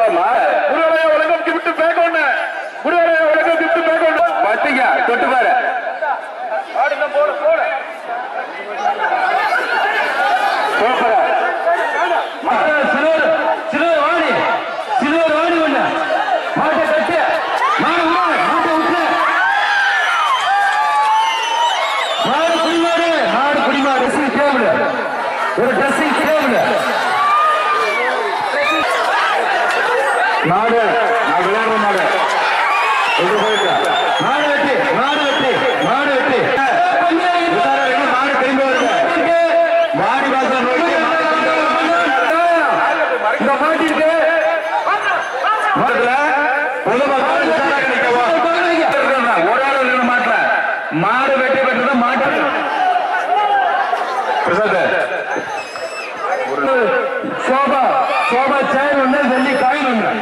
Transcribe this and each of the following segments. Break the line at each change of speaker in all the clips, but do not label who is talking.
முருகனையா உலகம் gift pack ஒண்ணு முருகனையா உலகம் கிஃப்ட் பேக் ஒண்ணு பட்டிங்க தொட்டு பாரு போடு போடு சூப்பரா
சிலோர் சிலோர் வாடி சிலோர் வாடி ஒண்ணு மாட்டை கட்டு மாடு விடு மாட்டை விட்டு மாடு குடிமாடு மாடு குடிமாடு ட்ரெஸ்ஸிங் டேபிள் ஒரு ட்ரெஸ்ஸிங் டேபிள்
மாடு நான் விளையாடுற மாடு எங்க போயிட்டு
மாடு வெட்டி மாடு வெட்டி மாடு வெட்டி
மாடு திரும்பி வருது மாடி வாசல் நோக்கி மாடு திரும்பி வருது. இந்த மாட்டிற்கு மாட்டுல பொதுமக்கள் உஷாராக நிற்கவும். ஒரு ஆள் நின்று மாட்டல மாடு வெட்டி பெற்றது மாட்டு பிரசாத்
சோபா சோபா சேர் ஒண்ணு வெள்ளி காயின் ஒண்ணு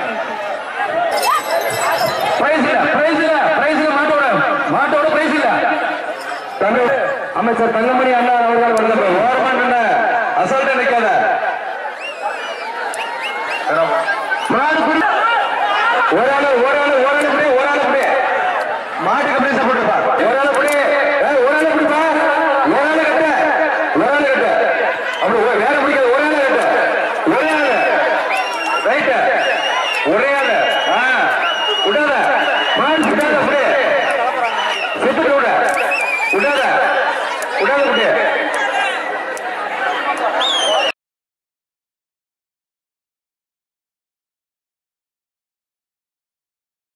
பிரைஸ் இல்ல பிரைஸ் இல்ல பிரைஸ் இல்ல மாட்டோட மாட்டோட பிரைஸ் இல்ல
தம்பி
அமைச்சர் தங்கமணி அண்ணா அவர்கள் வந்த
ஓரமா நின்று அசால்ட்டா நிக்காத
மாடு குடி
ஒரு ஆளு ஒரு ஆளு ஒரு ஆளு புடி ஒரு ஆளு புடி மாட்டுக்கு பிரைஸ் போட்டுப்பா ஒரு ஆளு புடி ஏய், ஒரு